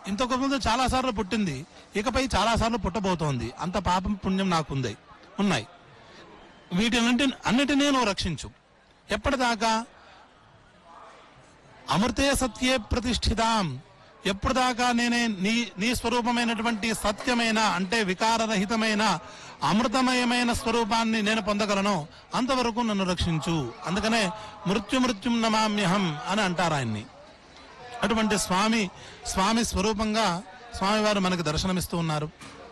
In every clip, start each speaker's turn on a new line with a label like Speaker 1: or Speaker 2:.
Speaker 1: ఇంతకు ముందు చాలా సార్లు పుట్టింది ఇకపై చాలా సార్లు పుట్టబోతోంది అంత పాపం పుణ్యం నాకుంది ఉన్నాయి వీటినంటి అన్నిటినీ నువ్వు రక్షించు ఎప్పటిదాకా అమృతే సత్యే ప్రతిష్ఠితాం ఎప్పుడు దాకా నేనే నీ నీ స్వరూపమైనటువంటి సత్యమైన అంటే వికారరహితమైన అమృతమయమైన స్వరూపాన్ని నేను పొందగలను అంతవరకు నన్ను రక్షించు అందుకనే మృత్యు మృత్యుం నమామ్యహం అని అంటారు ఆయన్ని అటువంటి స్వామి స్వామి స్వరూపంగా స్వామివారు మనకు దర్శనమిస్తూ ఉన్నారు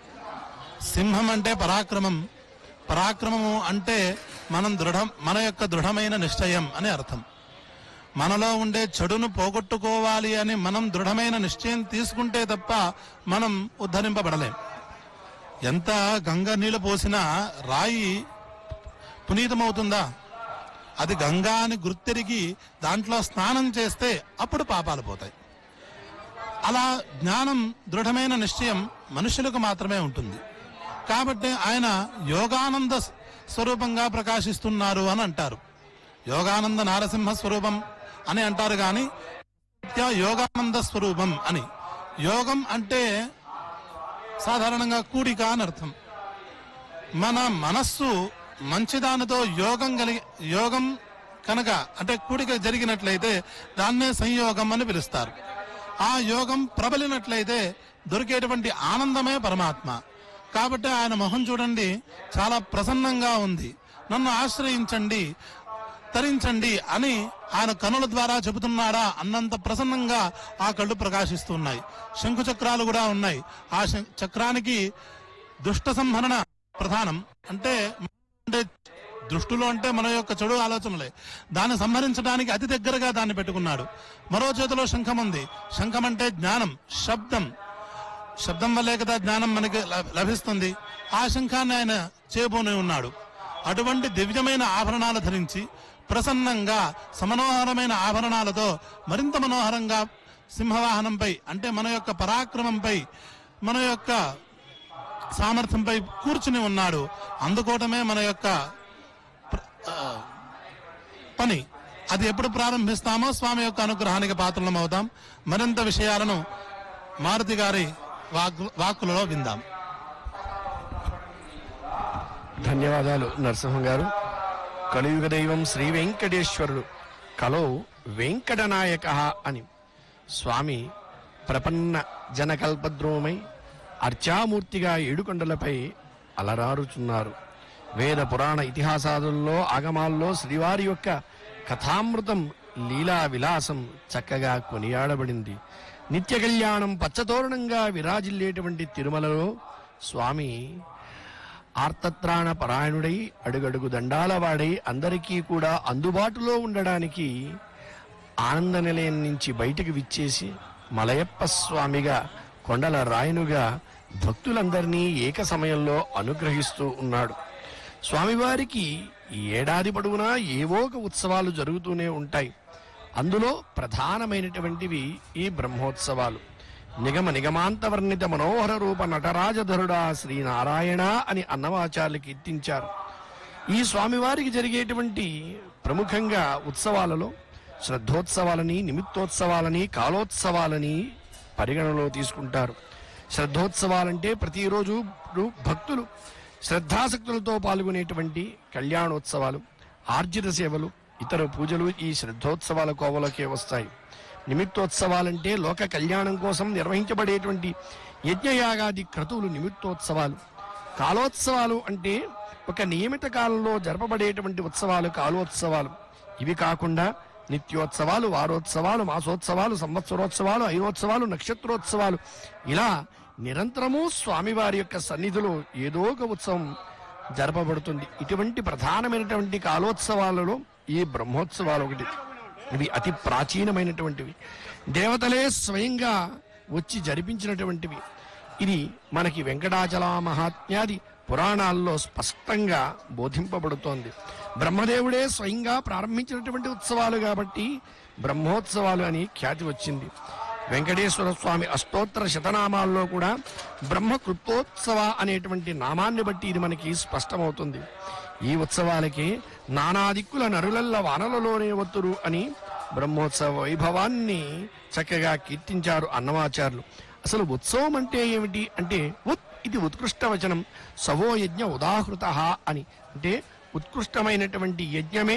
Speaker 1: సింహం అంటే పరాక్రమం పరాక్రమము అంటే మనం దృఢం మన యొక్క దృఢమైన నిశ్చయం అని అర్థం మనలో ఉండే చెడును పోగొట్టుకోవాలి అని మనం దృఢమైన నిశ్చయం తీసుకుంటే తప్ప మనం ఉద్ధరింపబడలేం ఎంత గంగ నీళ్ళు పోసినా రాయి పునీతమవుతుందా అది గంగా అని గుర్తెరిగి దాంట్లో స్నానం చేస్తే అప్పుడు పాపాలు పోతాయి అలా జ్ఞానం దృఢమైన నిశ్చయం మనుషులకు మాత్రమే ఉంటుంది కాబట్టి ఆయన యోగానంద స్వరూపంగా ప్రకాశిస్తున్నారు అని అంటారు యోగానంద నారసింహ స్వరూపం అని అంటారు కానీ నిత్య యోగానంద స్వరూపం అని యోగం అంటే సాధారణంగా కూడిక అని అర్థం మన మనస్సు మంచిదానితో యోగం కలిగి యోగం కనుక అంటే కూడిక జరిగినట్లయితే దాన్నే సంయోగం అని పిలుస్తారు ఆ యోగం ప్రబలినట్లయితే దొరికేటువంటి ఆనందమే పరమాత్మ కాబట్టి ఆయన మొహం చూడండి చాలా ప్రసన్నంగా ఉంది నన్ను ఆశ్రయించండి తరించండి అని ఆయన కనుల ద్వారా చెబుతున్నాడా అన్నంత ప్రసన్నంగా ఆ కళ్ళు ప్రకాశిస్తున్నాయి శంకు చక్రాలు కూడా ఉన్నాయి ఆ శం- చక్రానికి దుష్ట సంహరణ ప్రధానం అంటే అంటే దృష్టిలో అంటే మన యొక్క చెడు ఆలోచనలే దాన్ని సంహరించడానికి అతి దగ్గరగా దాన్ని పెట్టుకున్నాడు మరో చేతిలో శంఖం ఉంది శంఖం అంటే జ్ఞానం శబ్దం శబ్దం వల్లే కదా జ్ఞానం మనకి లభ- లభిస్తుంది ఆ శంఖాన్ని ఆయన చేయబోని ఉన్నాడు అటువంటి దివ్యమైన ఆభరణాలు ధరించి ప్రసన్నంగా సమనోహరమైన ఆభరణాలతో మరింత మనోహరంగా సింహవాహనంపై అంటే మన యొక్క పరాక్రమంపై మన యొక్క సామర్థ్యంపై కూర్చుని ఉన్నాడు అందుకోవటమే మన యొక్క ప్ర- ఆ, పని అది ఎప్పుడు ప్రారంభిస్తామో స్వామి యొక్క అనుగ్రహానికి పాత్రలం అవుతాం మరింత విషయాలను మారుతి గారి వాక్ వాక్కులలో విందాం
Speaker 2: ధన్యవాదాలు నరసింహం గారు కలియుగ దైవం శ్రీ వెంకటేశ్వరుడు కలో వెంకటనాయక అని స్వామి ప్రపన్న జనకల్పద్రోమై అర్చామూర్తిగా ఏడుకొండలపై అలరారుచున్నారు వేద పురాణ ఇతిహాసాదుల్లో ఆగమాల్లో శ్రీవారి యొక్క కథామృతం లీలా విలాసం చక్కగా కొనియాడబడింది నిత్య కళ్యాణం పచ్చతోరణంగా విరాజిల్లేటువంటి తిరుమలలో స్వామి ఆర్తత్రాణ పరాయణుడై అడుగడుగు దండాల వాడై అందరికీ కూడా అందుబాటులో ఉండడానికి ఆనంద నిలయం నుంచి బయటికి విచ్చేసి మలయప్ప స్వామిగా కొండల రాయనుగా భక్తులందరినీ ఏక సమయంలో అనుగ్రహిస్తూ ఉన్నాడు స్వామివారికి ఈ ఏడాది పొడవునా ఏవో ఒక ఉత్సవాలు జరుగుతూనే ఉంటాయి అందులో ప్రధానమైనటువంటివి ఈ బ్రహ్మోత్సవాలు నిగమ నిగమాంత వర్ణిత మనోహర రూప నటరాజధరుడా శ్రీనారాయణ అని అన్నమాచార్యులు కీర్తించారు ఈ స్వామివారికి జరిగేటువంటి ప్రముఖంగా ఉత్సవాలలో శ్రద్ధోత్సవాలని నిమిత్తోత్సవాలని కాలోత్సవాలని పరిగణలో తీసుకుంటారు శ్రద్ధోత్సవాలంటే ప్రతిరోజు రు- భక్తులు శ్రద్ధాసక్తులతో పాల్గొనేటువంటి కళ్యాణోత్సవాలు ఆర్జిత సేవలు ఇతర పూజలు ఈ శ్రద్ధోత్సవాల కోవలకే వస్తాయి నిమిత్తోత్సవాలంటే లోక కళ్యాణం కోసం నిర్వహించబడేటువంటి యజ్ఞయాగాది క్రతువులు నిమిత్తోత్సవాలు కాలోత్సవాలు అంటే ఒక నియమిత కాలంలో జరపబడేటువంటి ఉత్సవాలు కాలోత్సవాలు ఇవి కాకుండా నిత్యోత్సవాలు వారోత్సవాలు మాసోత్సవాలు సంవత్సరోత్సవాలు ఐరోత్సవాలు నక్షత్రోత్సవాలు ఇలా నిరంతరము స్వామివారి యొక్క సన్నిధిలో ఏదో ఒక ఉత్సవం జరపబడుతుంది ఇటువంటి ప్రధానమైనటువంటి కాలోత్సవాలలో ఈ బ్రహ్మోత్సవాలు ఒకటి ఇవి అతి ప్రాచీనమైనటువంటివి దేవతలే స్వయంగా వచ్చి జరిపించినటువంటివి ఇది మనకి వెంకటాచల మహాత్మ్యాది పురాణాల్లో స్పష్టంగా బోధింపబడుతోంది బ్రహ్మదేవుడే స్వయంగా ప్రారంభించినటువంటి ఉత్సవాలు కాబట్టి బ్రహ్మోత్సవాలు అని ఖ్యాతి వచ్చింది వెంకటేశ్వర స్వామి అష్టోత్తర శతనామాల్లో కూడా బ్రహ్మ కృప్తోత్సవ అనేటువంటి నామాన్ని బట్టి ఇది మనకి స్పష్టమవుతుంది ఈ ఉత్సవాలకి నానాదిక్కుల నరులల్ల వానలలోనే వత్తురు అని బ్రహ్మోత్సవ వైభవాన్ని చక్కగా కీర్తించారు అన్నమాచార్యులు అసలు ఉత్సవం అంటే ఏమిటి అంటే ఉత్ ఇది ఉత్కృష్ట వచనం సవో యజ్ఞ ఉదాహృత అని అంటే ఉత్కృష్టమైనటువంటి యజ్ఞమే